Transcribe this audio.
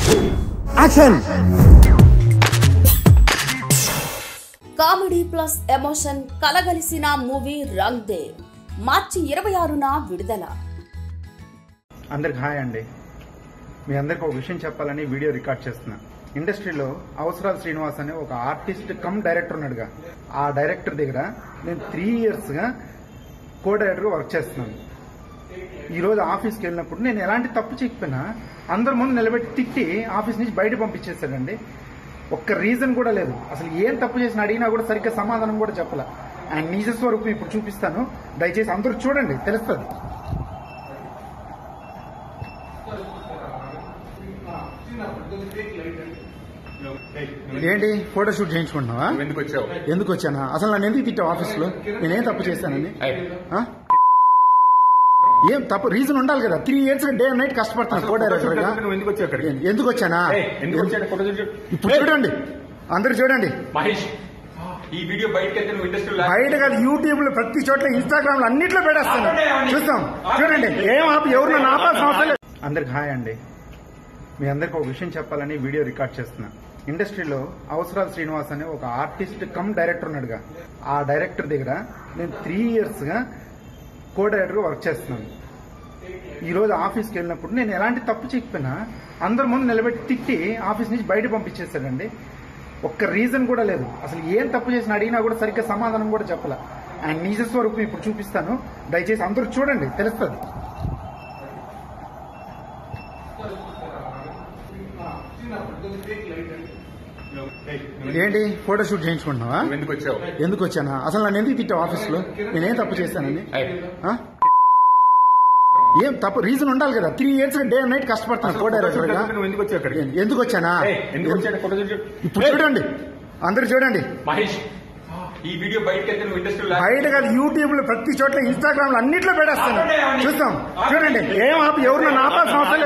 Action comedy plus emotion కలగలిసిన movie Rang De మార్చి ఇరవై ఆరున విడుదల అందరికి హాయ్ అండి మీ అందరికి ఒక విషయం చెప్పాలని వీడియో రికార్డ్ చేస్తున్నా ఇండస్ట్రీలో అవసరాలు శ్రీనివాస్ అనే ఒక ఆర్టిస్ట్ కమ్ డైరెక్టర్ ఉన్నాడుగా ఆ డైరెక్టర్ దగ్గర నేను త్రీ ఇయర్స్గా కో డైరెక్టర్గా వర్క్ చేస్తున్నాను ఈ రోజు ఆఫీస్కి వెళ్ళినప్పుడు నేను ఎలాంటి తప్పు చేయకపోయినా అందరి ముందు నిలబెట్టి తిట్టి ఆఫీస్ నుంచి బయట పంపించేశాడండి ఒక్క రీజన్ కూడా లేదు అసలు ఏం తప్పు చేసిన అడిగినా కూడా సరిగ్గా సమాధానం కూడా చెప్పలే ఆయన నిజ స్వరూపం ఇప్పుడు చూపిస్తాను దయచేసి అందరూ చూడండి తెలుస్తుంది ఏంటి ఫోటో షూట్ చేయించుకుంటున్నావా నువ్వు ఎందుకు వచ్చావు ఎందుకు వచ్చానా అసలు నన్ను ఎందుకు తిట్టావు ఆఫీస్లో నేనేం తప్పు చేశానని ఏయ్, ఆ? ఏం తప్పు రీజన్ ఉండాలి కదా three years day and night కష్టపడుతున్నాను కో డైరెక్టర్ గా నువ్వు ఎందుకు వచ్చావు ఇక్కడికి ఎందుకు వచ్చానా ఏయ్, ఎందుకు వచ్చాడు ఫోటో చూడు. ఇప్పుడు చూడండి అందరు చూడండి మహేష్ ఈ వీడియో బయటకి వెళ్తే నువ్వు ఇండస్ట్రీలో బయట కాదు యూట్యూబ్ లో ప్రతి చోట్ల ఇన్స్టాగ్రామ్ లో అన్నిట్లో పెట్టేస్తాను చూస్తాం చూడండి ఏం ఆపి ఎవరు నన్ను ఆపాల్సిన అవసరం లేదు అందరికి హాయ్ అండి మీ అందరికి ఒక విషయం చెప్పాలని వీడియో రికార్డ్ చేస్తున్నా ఇండస్ట్రీలో అవసరాలు శ్రీనివాస్ అనే ఒక ఆర్టిస్ట్ కమ్ డైరెక్టర్ ఉన్నాడుగా ఆ డైరెక్టర్ దగ్గర నేను త్రీ ఇయర్స్ గా కో డైరెక్టర్గా వర్క్ చేస్తున్నాను ఈ రోజు ఆఫీస్కి వెళ్ళినప్పుడు నేను ఎలాంటి తప్పు చేయకపోయినా అందరి ముందు నిలబెట్టి తిట్టి ఆఫీస్ నుంచి బయట పంపించేశాడండి ఒక్క రీజన్ కూడా లేదు అసలు ఏం తప్పు చేసిన అడిగినా కూడా సరిగ్గా సమాధానం కూడా చెప్పలే ఆయన నిజ స్వరూపం ఇప్పుడు చూపిస్తాను దయచేసి అందరూ చూడండి తెలుస్తుంది ఏయ్, నువ్వు ఏంటి ఫోటో షూట్ చేయించుకుంటున్నావా నువ్వు ఎందుకు వచ్చావు ఎందుకు వచ్చానా అసలు నన్ను ఎందుకు తిట్టావు ఆఫీస్లో నేనేం తప్పు చేశానని ఏయ్, ఆ? ఏం తప్పు రీజన్ ఉండాలి కదా three years day and night కష్టపడుతున్నాను కో డైరెక్టర్ గా నువ్వు ఎందుకు వచ్చావు ఇక్కడికి ఎందుకు వచ్చానా ఏయ్, ఎందుకు వచ్చాడు ఫోటో చూడు. ఇప్పుడు చూడండి అందరు చూడండి మహేష్ ఈ వీడియో బయటకి వెళ్తే నువ్వు ఇండస్ట్రీలో బయట కాదు యూట్యూబ్ లో ప్రతి చోట్ల ఇన్స్టాగ్రామ్ లో అన్నిట్లో పెట్టేస్తాను చూస్తాం చూడండి ఏం ఆపి ఎవరు నన్ను ఆపాల్సిన అవసరం లేదు